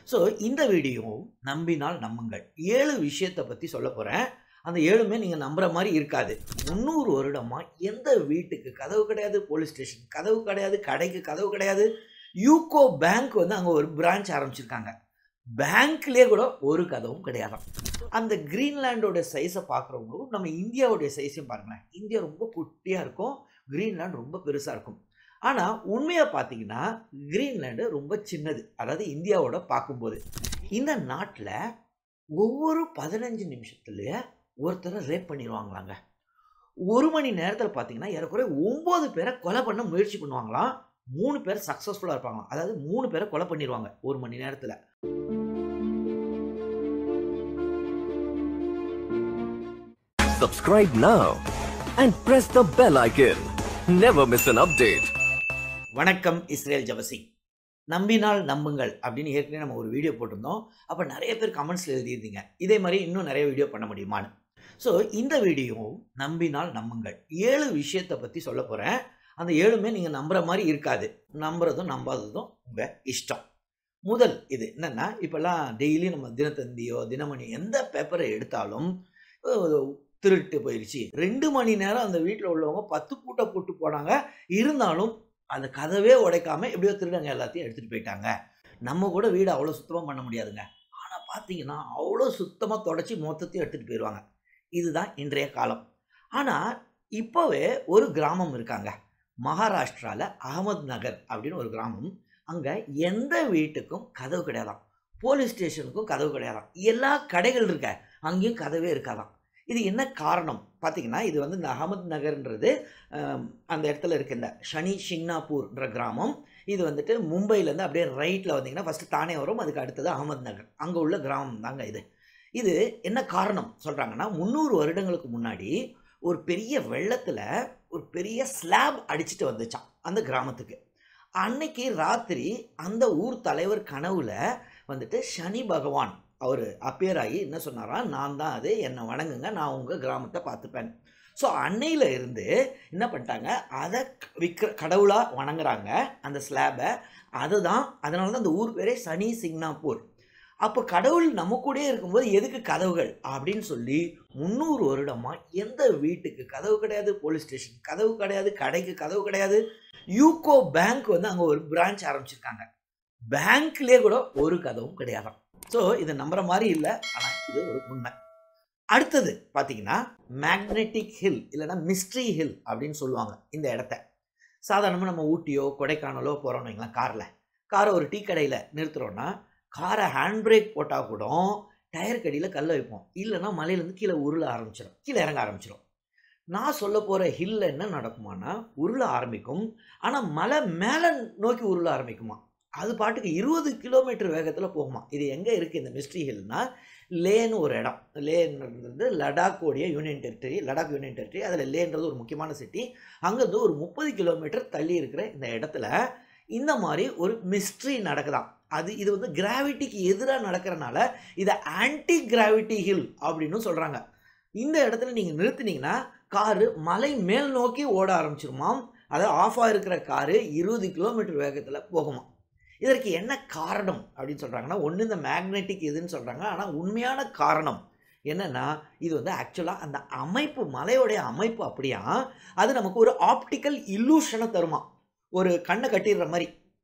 So இந்த video நம்பினால் நம்புங்கள் ஏழு விஷயத்தை பற்றி சொல்ல போகிறேன் அந்த ஏழுமே நீங்கள் நம்புற மாதிரி இருக்காது முந்நூறு வருடமாக எந்த வீட்டுக்கு கதவு கிடையாது போலீஸ் ஸ்டேஷன் கதவு கிடையாது கடைக்கு கதவு கிடையாது யூகோ பேங்க் வந்து அங்கே ஒரு பிரான்ச் ஆரம்பிச்சிருக்காங்க பேங்க்லேயே கூட ஒரு கதவும் கிடையாதாம் அந்த கிரீன்லாண்டோட சைஸை பார்க்குறவங்களும் நம்ம இந்தியாவுடைய சைஸையும் பாருங்களேன் இந்தியா ரொம்ப குட்டியாக இருக்கும் கிரீன்லாண்ட் ரொம்ப பெருசாக இருக்கும் ஆனால் உண்மையாக பார்த்தீங்கன்னா கிரீன்லாண்டு ரொம்ப சின்னது அதாவது இந்தியாவோட பார்க்கும்போது இந்த நாட்டில் ஒவ்வொரு பதினஞ்சு நிமிஷத்துலேயே ஒருத்தரை ரேப் பண்ணிடுவாங்களாங்க ஒரு மணி நேரத்தில் பார்த்தீங்கன்னா ஏறக்குறைய ஒம்பது பேரை கொலை பண்ண முயற்சி பண்ணுவாங்களாம் மூணு பேர் சக்ஸஸ்ஃபுல்லாக இருப்பாங்களாம் அதாவது மூணு பேரை கொலை பண்ணிடுவாங்க ஒரு மணி நேரத்தில் Subscribe now and press the bell icon. Never miss an update. வணக்கம் இஸ்ரேல் ஜபசி நம்பினால் நம்புங்கள் அப்படின்னு ஏற்கனவே நம்ம ஒரு வீடியோ போட்டிருந்தோம் அப்போ நிறைய பேர் கமெண்ட்ஸில் எழுதியிருந்தீங்க இதே மாதிரி இன்னும் நிறைய வீடியோ பண்ண முடியுமான்னு ஸோ இந்த வீடியோ நம்பினால் நம்புங்கள் ஏழு விஷயத்தை பற்றி சொல்ல போகிறேன் அந்த ஏழுமே நீங்கள் நம்புற மாதிரி இருக்காது நம்புறதும் நம்பாததும் உங்கள் இஷ்டம் முதல் இது என்னென்னா இப்போல்லாம் டெய்லி நம்ம தினத்தந்தியோ தினமணி எந்த பேப்பரை எடுத்தாலும் அஹ், திருட்டு போயிடுச்சு ரெண்டு மணி நேரம் அந்த வீட்டில் உள்ளவங்க பத்து பூட்டை போட்டு போனாங்க இருந்தாலும் அந்த கதவே உடைக்காம எப்படியோ திருடங்க எல்லாத்தையும் எடுத்துகிட்டு போயிட்டாங்க நம்ம கூட வீடு அவ்வளோ சுத்தமாக பண்ண முடியாதுங்க ஆனால் பார்த்தீங்கன்னா அவ்வளோ சுத்தமாக தொடச்சி மொத்தத்தையும் எடுத்துகிட்டு போயிடுவாங்க இதுதான் இன்றைய காலம் ஆனால் இப்போவே ஒரு கிராமம் இருக்காங்க மகாராஷ்டிராவில் அகமது நகர் அப்படின்னு ஒரு கிராமம் அங்கே எந்த வீட்டுக்கும் கதவு கிடையாதாம் போலீஸ் ஸ்டேஷனுக்கும் கதவு கிடையாதாம் எல்லா கடைகள் இருக்க அங்கேயும் கதவே இருக்காதாம் இது என்ன காரணம் பார்த்தீங்கன்னா இது வந்து இந்த அகமது நகர்ன்றது ஆம், அந்த இடத்துல இருக்க இந்த ஷனி ஷிங்னாப்பூர்ன்ற கிராமம் இது வந்துட்டு மும்பையிலேருந்து அப்படியே ரைட்டில் வந்தீங்கன்னா ஃபஸ்ட்டு தானே வரும் அதுக்கு அடுத்தது அகமது நகர் அங்கே உள்ள கிராமம் தாங்க இது இது என்ன காரணம் சொல்கிறாங்கன்னா முந்நூறு வருடங்களுக்கு முன்னாடி ஒரு பெரிய வெள்ளத்தில் ஒரு பெரிய ஸ்லாப் அடிச்சிட்டு வந்துச்சான் அந்த கிராமத்துக்கு அன்னைக்கு ராத்திரி அந்த ஊர் தலைவர் கனவுல வந்துட்டு சனி பகவான் அவர் அப்பியர் ஆகி என்ன சொன்னாராம் நான் தான் அது என்னை வணங்குங்க நான் உங்கள் கிராமத்தை பார்த்துப்பேன் ஸோ அன்னையில இருந்து என்ன பண்ணிட்டாங்க அதை விற்கிற கடவுளாக வணங்குறாங்க அந்த ஸ்லாபை அதுதான் அதனால தான் அந்த ஊர் பேரே சனி சிங்னாப்பூர் அப்போ கடவுள் நம்ம கூடயே இருக்கும்போது எதுக்கு கதவுகள் அப்படின்னு சொல்லி முந்நூறு வருடமா எந்த வீட்டுக்கு கதவு கிடையாது போலீஸ் ஸ்டேஷன் கதவு கிடையாது கடைக்கு கதவு கிடையாது யூகோ பேங்க் வந்து அங்கே ஒரு பிரான்ச் ஆரம்பிச்சிருக்காங்க பேங்க்லேயே கூட ஒரு கதவும் கிடையாதாம் ஸோ இதை நம்புற மாதிரி இல்லை ஆனால் இது ஒரு உண்மை அடுத்தது பார்த்தீங்கன்னா மேக்னெட்டிக் ஹில் இல்லைன்னா மிஸ்ட்ரி ஹில் அப்படின்னு சொல்லுவாங்க இந்த இடத்த சாதாரணமாக நம்ம ஊட்டியோ கொடைக்கானலோ போகிறோம்னு வைங்களேன் காரில் காரை ஒரு டீ கடையில் நிறுத்துறோன்னா காரை ஹேண்ட் பிரேக் போட்டால் கூட டயர் கடியில் கல்ல வைப்போம் இல்லைன்னா மலையிலேருந்து கீழே உருள ஆரம்பிச்சிடும் கீழே இறங்க ஆரம்பிச்சிடும் நான் சொல்ல போகிற ஹில்ல என்ன நடக்குமானா உருள ஆரம்பிக்கும் ஆனால் மலை மேலே நோக்கி உருள ஆரம்பிக்குமா அது பாட்டுக்கு இருபது கிலோமீட்டர் வேகத்தில் போகுமா இது எங்கே இருக்குது இந்த மிஸ்ட்ரி ஹில்னா லேன்னு ஒரு இடம் லேன்றது லடாக்கோடைய union territory Ladakh union territory அதில் லேன்றது ஒரு முக்கியமான சிட்டி அங்கேருந்து ஒரு முப்பது கிலோமீட்டர் தள்ளி இருக்கிற இந்த இடத்துல இந்த மாதிரி ஒரு மிஸ்ட்ரி நடக்குதாம் அது இது வந்து கிராவிட்டிக்கு எதிராக நடக்கிறனால இதை ஆன்டி கிராவிட்டி ஹில் அப்படின்னு சொல்கிறாங்க இந்த இடத்துல நீங்கள் நிறுத்துனீங்கன்னா காரு மலை மேல் நோக்கி ஓட ஆரம்பிச்சிருமாம் அதாவது ஆஃப் ஆகிருக்கிற காரு இருபது கிலோமீட்டர் வேகத்தில் போகுமா இதற்கு என்ன காரணம் அப்படின்னு சொல்கிறாங்கன்னா ஒன்று இந்த மேக்னெட்டிக் இதுன்னு சொல்கிறாங்க ஆனால் உண்மையான காரணம் என்னன்னா இது வந்து ஆக்சுவலாக அந்த அமைப்பு மலையோடைய அமைப்பு அப்படியா அது நமக்கு ஒரு ஆப்டிக்கல் இல்லூஷனை தருமா ஒரு கண்ணை கட்டிடுற மாதிரி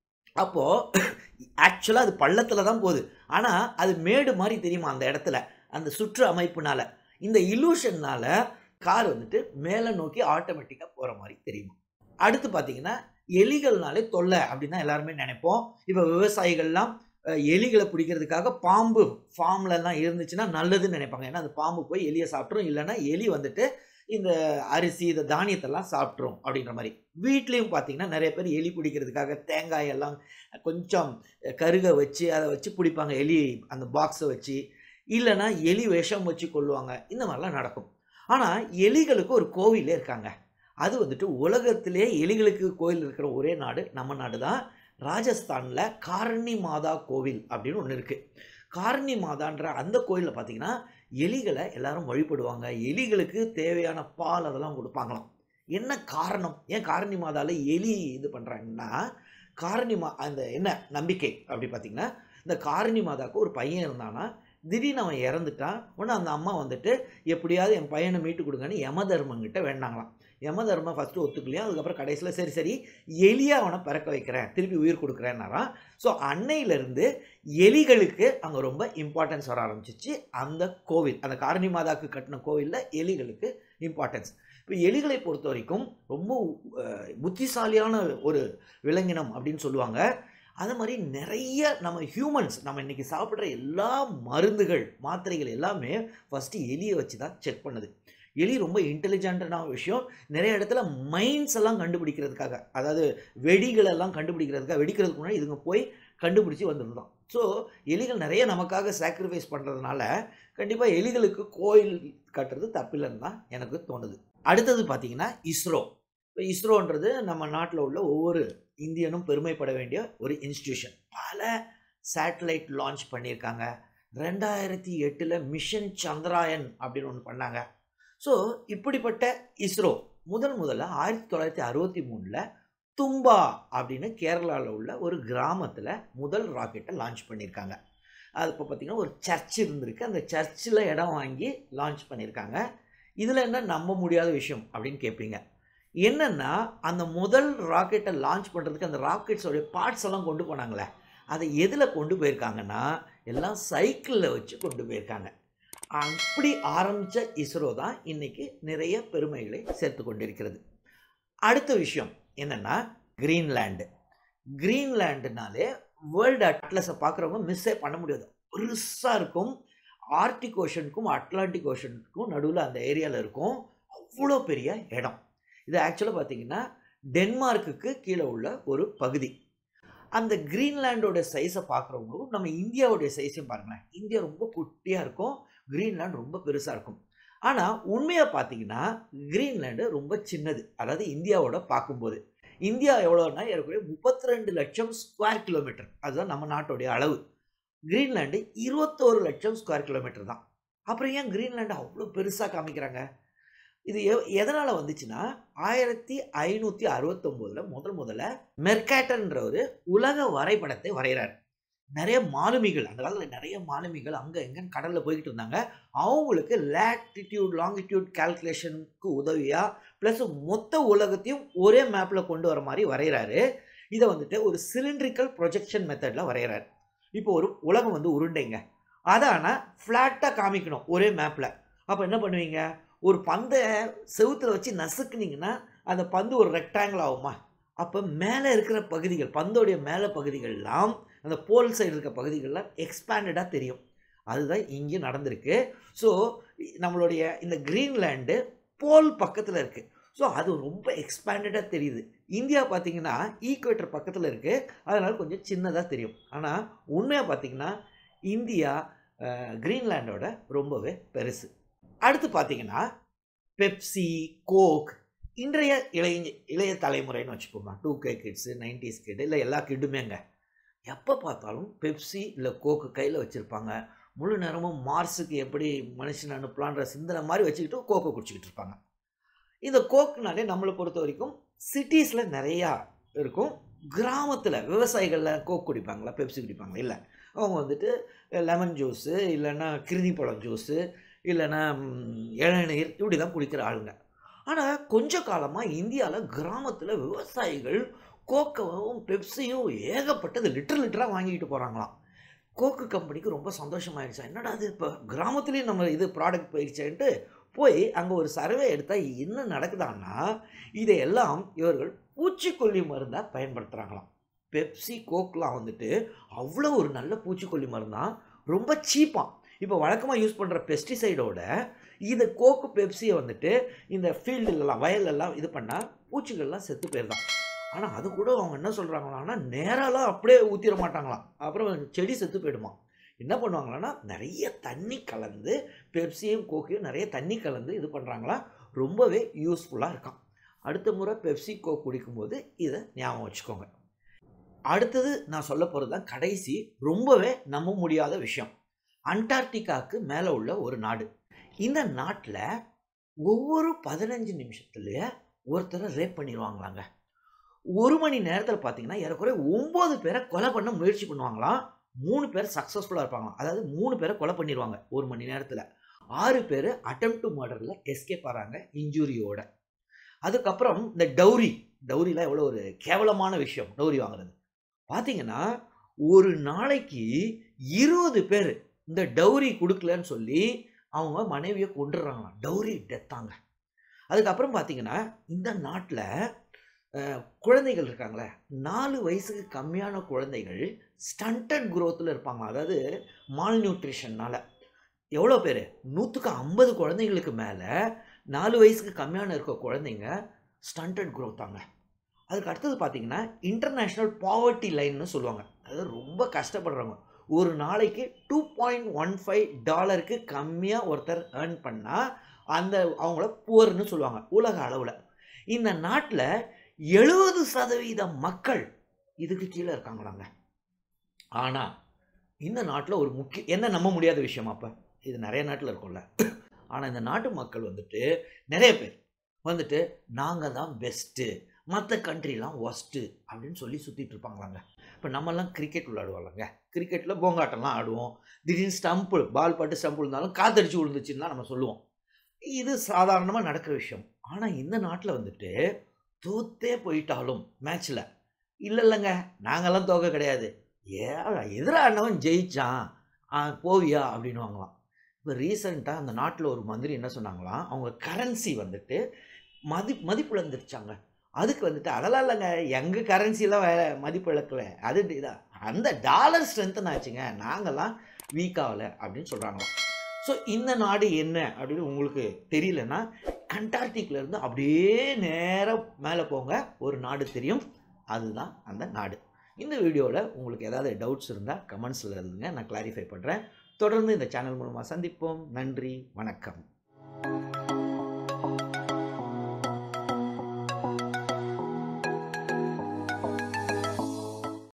அப்போது ஆக்சுவலாக அது பள்ளத்தில் தான் போகுது ஆனால் அது மேடு மாதிரி தெரியுமா அந்த இடத்துல அந்த சுற்று அமைப்புனால இந்த இல்லூஷன்னால கார் வந்துட்டு மேலே நோக்கி ஆட்டோமேட்டிக்காக போகிற மாதிரி தெரியுமா அடுத்து பார்த்தீங்கன்னா எலிகள்னாலே தொல்லை அப்படின்னு தான் எல்லாருமே நினைப்போம் இப்போ விவசாயிகள்லாம் அஹ், எலிகளை பிடிக்கிறதுக்காக பாம்பு ஃபார்ம்லலாம் இருந்துச்சுன்னா நல்லதுன்னு நினைப்பாங்க ஏன்னா அந்த பாம்பு போய் எலியை சாப்பிட்ரும் இல்லைன்னா எலி வந்துட்டு இந்த அரிசி இந்த தானியத்தெல்லாம் சாப்பிட்ரும் அப்படின்ற மாதிரி வீட்லேயும் பார்த்தீங்கன்னா நிறைய பேர் எலி பிடிக்கிறதுக்காக தேங்காய் எல்லாம் கொஞ்சம் கருக வச்சு அதை வச்சு பிடிப்பாங்க எலி அந்த பாக்ஸை வச்சு இல்லைன்னா எலி விஷம் வச்சு கொள்ளுவாங்க இந்த மாதிரிலாம் நடக்கும் ஆனால் எலிகளுக்கு ஒரு கோவிலே இருக்காங்க அது வந்துட்டு உலகத்திலே எலிகளுக்கு கோயில் இருக்கிற ஒரே நாடு நம்ம நாடு தான் ராஜஸ்தானில் காரணி மாதா கோவில் அப்படின்னு ஒன்று இருக்குது காரணி மாதான்ற அந்த கோயிலில் பார்த்தீங்கன்னா எலிகளை எல்லாரும் வழிபடுவாங்க எலிகளுக்கு தேவையான பால் அதெல்லாம் கொடுப்பாங்களாம் என்ன காரணம் ஏன் காரணி மாதால எலி இது பண்ணுறாங்கன்னா காரணி மா அந்த என்ன நம்பிக்கை அப்படி பார்த்தீங்கன்னா இந்த காரணி மாதாவுக்கு ஒரு பையன் இருந்தானா திடீர்னு அவன் இறந்துட்டான் உடனே அந்த அம்மா வந்துட்டு எப்படியாவது என் பையனை மீட்டு கொடுங்கன்னு யம தர்மங்கிட்ட வேண்டாங்களாம் யம தர்மம் ஃபஸ்ட்டு ஒத்துக்கலையா அதுக்கப்புறம் கடைசியில் சரி சரி எலியாக அவனை பிறக்க வைக்கிறேன் திருப்பி உயிர் கொடுக்குறேன்னாராம் ஸோ அன்னையிலேருந்து எலிகளுக்கு அங்கே ரொம்ப இம்பார்ட்டன்ஸ் வர ஆரம்பிச்சிச்சு அந்த கோவில் அந்த காரணி மாதாவுக்கு கட்டின கோவிலில் எலிகளுக்கு இம்பார்ட்டன்ஸ் இப்போ எலிகளை பொறுத்த வரைக்கும் ரொம்ப அஹ், புத்திசாலியான ஒரு விலங்கினம் அப்படின்னு சொல்லுவாங்க அது மாதிரி நிறைய நம்ம ஹியூமன்ஸ் நம்ம இன்றைக்கி சாப்பிட்ற எல்லா மருந்துகள் மாத்திரைகள் எல்லாமே ஃபஸ்ட்டு எலியை வச்சு தான் செக் பண்ணுது எலி ரொம்ப இன்டெலிஜென்ட்டான விஷயம் நிறைய இடத்துல மைன்ஸ் எல்லாம் கண்டுபிடிக்கிறதுக்காக அதாவது வெடிகள் எல்லாம் கண்டுபிடிக்கிறதுக்காக வெடிக்கிறதுக்கு முன்னாடி இதுங்க போய் கண்டுபிடிச்சி வந்துருந்தோம் ஸோ எலிகள் நிறைய நமக்காக சாக்ரிஃபைஸ் பண்ணுறதுனால கண்டிப்பாக எலிகளுக்கு கோயில் கட்டுறது தப்பில்லைன்னு தான் எனக்கு தோணுது அடுத்தது பார்த்தீங்கன்னா இஸ்ரோ இப்போ இஸ்ரோன்றது நம்ம நாட்டில் உள்ள ஒவ்வொரு இந்தியனும் பெருமைப்பட வேண்டிய ஒரு இன்ஸ்டிடியூஷன் பல சேட்டலைட் லான்ச் பண்ணியிருக்காங்க ரெண்டாயிரத்தி எட்டில் மிஷன் சந்திராயன் அப்படின்னு ஒன்று பண்ணாங்க ஸோ இப்படிப்பட்ட இஸ்ரோ முதல் முதல்ல ஆயிரத்தி தொள்ளாயிரத்தி அறுபத்தி மூணில் தும்பா அப்படின்னு கேரளாவில் உள்ள ஒரு கிராமத்தில் முதல் ராக்கெட்டை லான்ச் பண்ணியிருக்காங்க அது இப்போ பார்த்திங்கன்னா ஒரு சர்ச் இருந்திருக்கு அந்த சர்ச்சில் இடம் வாங்கி லான்ச் பண்ணியிருக்காங்க இதில் என்ன நம்ப முடியாத விஷயம் அப்படின்னு கேட்பீங்க என்னென்னா அந்த முதல் ராக்கெட்டை லான்ச் பண்ணுறதுக்கு அந்த ராக்கெட்ஸோடைய பார்ட்ஸ் எல்லாம் கொண்டு போனாங்களே அதை எதில் கொண்டு போயிருக்காங்கன்னா எல்லாம் சைக்கிளில் வச்சு கொண்டு போயிருக்காங்க அப்படி ஆரம்பித்த இஸ்ரோ தான் இன்றைக்கி நிறைய பெருமைகளை சேர்த்து கொண்டிருக்கிறது அடுத்த விஷயம் என்னென்னா கிரீன்லேண்டு கிரீன்லேண்டுனாலே வேர்ல்டு அட்லஸை பார்க்குறவங்க மிஸ்ஸே பண்ண முடியாது பெருசாக இருக்கும் ஆர்டிக் ஓஷனுக்கும் அட்லாண்டிக் ஓஷனுக்கும் நடுவில் அந்த ஏரியாவில் இருக்கும் அவ்வளோ பெரிய இடம் இது ஆக்சுவலாக பார்த்தீங்கன்னா டென்மார்க்குக்கு கீழே உள்ள ஒரு பகுதி அந்த கிரீன்லேண்டோட சைஸை பார்க்குறவங்களும் நம்ம இந்தியாவுடைய சைஸையும் பாருங்களேன் இந்தியா ரொம்ப குட்டியாக இருக்கும் கிரீன்லேண்ட் ரொம்ப பெருசாக இருக்கும் ஆனால் உண்மையாக பார்த்தீங்கன்னா கிரீன்லேண்டு ரொம்ப சின்னது அதாவது இந்தியாவோட பார்க்கும்போது இந்தியா எவ்வளோன்னா ஏறக்குறைய முப்பத்தி ரெண்டு லட்சம் ஸ்கொயர் கிலோமீட்டர் அதுதான் நம்ம நாட்டுடைய அளவு கிரீன்லேண்டு இருபத்தோரு லட்சம் ஸ்கொயர் கிலோமீட்டர் தான் அப்புறம் ஏன் கிரீன்லேண்டை அவ்வளோ பெருசாக காமிக்கிறாங்க இது எ எதனால் வந்துச்சுன்னா ஆயிரத்தி ஐநூற்றி அறுபத்தொம்போதில் முதல் முதல்ல மெர்காட்டன்ற ஒரு உலக வரைபடத்தை வரைகிறார் நிறைய மாலுமிகள் அந்த காலத்தில் நிறைய மாலுமிகள் அங்கே எங்கன்னு கடலில் போய்கிட்டு இருந்தாங்க அவங்களுக்கு லேட்டிடியூட் லாங்கிடியூட் கால்குலேஷனுக்கு உதவியாக ப்ளஸ் மொத்த உலகத்தையும் ஒரே மேப்பில் கொண்டு வர மாதிரி வரைகிறாரு இதை வந்துட்டு ஒரு சிலிண்ட்ரிக்கல் ப்ரொஜெக்ஷன் மெத்தடில் வரைகிறார் இப்போ ஒரு உலகம் வந்து உருண்டைங்க அதை ஆனால் ஃப்ளாட்டாக காமிக்கணும் ஒரே மேப்பில் அப்போ என்ன பண்ணுவீங்க ஒரு பந்தை செவுத்தில் வச்சு நசுக்குனீங்கன்னா அந்த பந்து ஒரு ரெக்டாங்கிள் ஆகுமா அப்போ மேலே இருக்கிற பகுதிகள் பந்தோடைய மேலே பகுதிகள்லாம் அந்த போல் சைடு இருக்க பகுதிகள்லாம் எக்ஸ்பேண்டடாக தெரியும் அதுதான் இங்கே நடந்திருக்கு ஸோ நம்மளுடைய இந்த கிரீன்லேண்டு போல் பக்கத்தில் இருக்குது ஸோ அது ரொம்ப எக்ஸ்பேண்டடாக தெரியுது இந்தியா பார்த்தீங்கன்னா ஈக்குவேட்டர் பக்கத்தில் இருக்குது அதனால் கொஞ்சம் சின்னதாக தெரியும் ஆனால் உண்மையாக பார்த்தீங்கன்னா இந்தியா கிரீன்லேண்டோட ரொம்பவே பெருசு அடுத்து பார்த்தீங்கன்னா பெப்சி கோக் இன்றைய இளைய இளைய தலைமுறைன்னு வச்சுக்கோங்க two K kids nineties kid இல்லை எல்லா கிட்டுமேங்க எப்போ பார்த்தாலும் பெப்சி இல்லை கோக்கு கையில் வச்சுருப்பாங்க முழு நேரமும் மார்ஸுக்கு எப்படி மனுஷன் அனுப்பலான்ற சிந்தனை மாதிரி வச்சுக்கிட்டு கோக்கை குடிச்சிக்கிட்டு இருப்பாங்க இந்த கோக்குனாலே நம்மளை பொறுத்த வரைக்கும் சிட்டிஸில் நிறையா இருக்கும் கிராமத்தில் விவசாயிகளில் கோக் குடிப்பாங்களா பெப்சி குடிப்பாங்களா இல்லை அவங்க வந்துட்டு லெமன் ஜூஸு இல்லைன்னா கிருணி பழம் ஜூஸு இல்லைன்னா ம், இளநீர் இப்படி தான் குடிக்கிற ஆளுங்க ஆனால் கொஞ்ச காலமாக இந்தியாவில் கிராமத்தில் விவசாயிகள் கோக்கவும் பெப்சியும் ஏகப்பட்டது லிட்டர் லிட்டராக வாங்கிட்டு போகிறாங்களாம் கோக்கு கம்பெனிக்கு ரொம்ப சந்தோஷமாயிடுச்சா என்னடா அது இப்போ கிராமத்துலேயும் நம்ம இது ப்ராடக்ட் போயிடுச்சேன்ட்டு போய் அங்கே ஒரு சர்வே எடுத்தால் என்ன நடக்குதான்னா இதையெல்லாம் இவர்கள் பூச்சிக்கொல்லி மருந்தாக பயன்படுத்துகிறாங்களாம் பெப்சி கோக்லாம் வந்துட்டு அவ்வளோ ஒரு நல்ல பூச்சிக்கொல்லி மருந்தான் ரொம்ப சீப்பாக இப்போ வழக்கமாக யூஸ் பண்ணுற பெஸ்டிசைடோட இந்த கோக்கு பெப்சியை வந்துட்டு இந்த ஃபீல்டுலலாம் வயல்லலாம் இது பண்ணால் பூச்சிகள்லாம் செத்து போயிருதான் ஆனால் அது கூட அவங்க என்ன சொல்கிறாங்களான்னா நேராலாம் அப்படியே ஊற்றிட மாட்டாங்களாம் அப்புறம் செடி செத்து போயிடுமா என்ன பண்ணுவாங்களான்னா நிறைய தண்ணி கலந்து பெப்சியும் கோக்கையும் நிறைய தண்ணி கலந்து இது பண்ணுறாங்களாம் ரொம்பவே யூஸ்ஃபுல்லாக இருக்கான் அடுத்த முறை பெப்சி கோக் குடிக்கும்போது இதை ஞாபகம் வச்சுக்கோங்க அடுத்தது நான் சொல்ல போகிறது தான் கடைசி ரொம்பவே நம்ப முடியாத விஷயம் அண்டார்டிகாவுக்கு மேலே உள்ள ஒரு நாடு இந்த நாட்டில் ஒவ்வொரு பதினஞ்சு நிமிஷத்துலேயே ஒருத்தரை ரேப் பண்ணிடுவாங்களாங்க ஒரு மணி நேரத்தில் பார்த்தீங்கன்னா ஏறக்குறைய ஒம்பது பேரை கொலை பண்ண முயற்சி பண்ணுவாங்களாம் மூணு பேர் சக்ஸஸ்ஃபுல்லாக இருப்பாங்களாம் அதாவது மூணு பேரை கொலை பண்ணிடுவாங்க ஒரு மணி நேரத்தில் ஆறு பேர் அட்டம் டு மர்டரில் எஸ்கேப் ஆகிறாங்க இன்ஜூரியோட அதுக்கப்புறம் இந்த டௌரி டௌரிலாம் எவ்வளோ ஒரு கேவலமான விஷயம் டௌரி வாங்குறது பார்த்தீங்கன்னா ஒரு நாளைக்கு இருபது பேர் இந்த டௌரி கொடுக்கலன்னு சொல்லி அவங்க மனைவியை கொண்டுடுறாங்களாம் டௌரி டெத்தாங்க அதுக்கப்புறம் பார்த்தீங்கன்னா இந்த நாட்டில் குழந்தைகள் இருக்காங்களே நாலு வயசுக்கு கம்மியான குழந்தைகள் ஸ்டண்டட் குரோத்தில் இருப்பாங்க அதாவது மால் நியூட்ரிஷன்னால் எவ்வளோ பேர் நூற்றுக்கு ஐம்பது குழந்தைங்களுக்கு மேலே நாலு வயசுக்கு கம்மியான இருக்க குழந்தைங்க ஸ்டண்டட் குரோத்தாங்க அதுக்கு அடுத்தது பார்த்தீங்கன்னா இன்டர்நேஷ்னல் பாவர்ட்டி லைன்னு சொல்லுவாங்க அதாவது ரொம்ப கஷ்டப்படுறவங்க ஒரு நாளைக்கு டூ பாயிண்ட் ஒன் ஃபைவ் டாலருக்கு கம்மியாக ஒருத்தர் ஏர்ன் பண்ணால் அந்த அவங்கள புவர்னு சொல்லுவாங்க உலக அளவில் இந்த நாட்டில் எழுபது சதவீத மக்கள் இதுக்கு கீழே இருக்காங்களாங்க ஆனால் இந்த நாட்டில் ஒரு முக்கிய என்ன நம்ப முடியாத விஷயம் அப்போ இது நிறைய நாட்டில் இருக்கும்ல ஆனால் இந்த நாட்டு மக்கள் வந்துட்டு நிறைய பேர் வந்துட்டு நாங்கள் தான் பெஸ்ட்டு மற்ற கண்ட்ரிலாம் ஒஸ்ட்டு அப்படின்னு சொல்லி சுற்றிட்டு இருப்பாங்களாங்க இப்போ நம்மலாம் கிரிக்கெட் விளையாடுவாங்க கிரிக்கெட்டில் போங்காட்டம்லாம் ஆடுவோம் திடீர்னு ஸ்டம்ப்பு பால் பட்டு ஸ்டம்ப் விழுந்தாலும் காத்தடிச்சு விழுந்துச்சுன்னு தான் நம்ம சொல்லுவோம் இது சாதாரணமாக நடக்கிற விஷயம் ஆனால் இந்த நாட்டில் வந்துட்டு தோத்தே போயிட்டாலும் மேட்ச்சில் இல்லை இல்லைங்க நாங்கள்லாம் தோக்க கிடையாது ஏ எதிரானவன் ஜெயிச்சான் ஆ, போவியா அப்படின்னு வாங்கலாம் இப்போ ரீசெண்டாக அந்த நாட்டில் ஒரு மந்திரி என்ன சொன்னாங்களாம் அவங்க கரன்சி வந்துட்டு மதி மதிப்பு இழந்துருச்சாங்க அதுக்கு வந்துட்டு அதெல்லாம் இல்லைங்க எங்கள் கரன்சிலாம் வேற மதிப்பு இழக்கல அது இதான் அந்த டாலர் ஸ்ட்ரென்த்தன் ஆச்சுங்க நாங்கள்லாம் வீக் ஆகலை அப்படின்னு சொல்கிறாங்களாம் ஸோ இந்த நாடு என்ன அப்படின்னு உங்களுக்கு தெரியலன்னா அண்டார்டிக்ல இருந்து அப்படியே நேராக மேலே போங்க ஒரு நாடு தெரியும் அதுதான் அந்த நாடு இந்த வீடியோவில் உங்களுக்கு ஏதாவது டவுட்ஸ் இருந்தால் கமெண்ட்ஸில் எழுதுங்க நான் கிளாரிஃபை பண்ணுறேன் தொடர்ந்து இந்த சேனல் மூலமாக சந்திப்போம் நன்றி வணக்கம்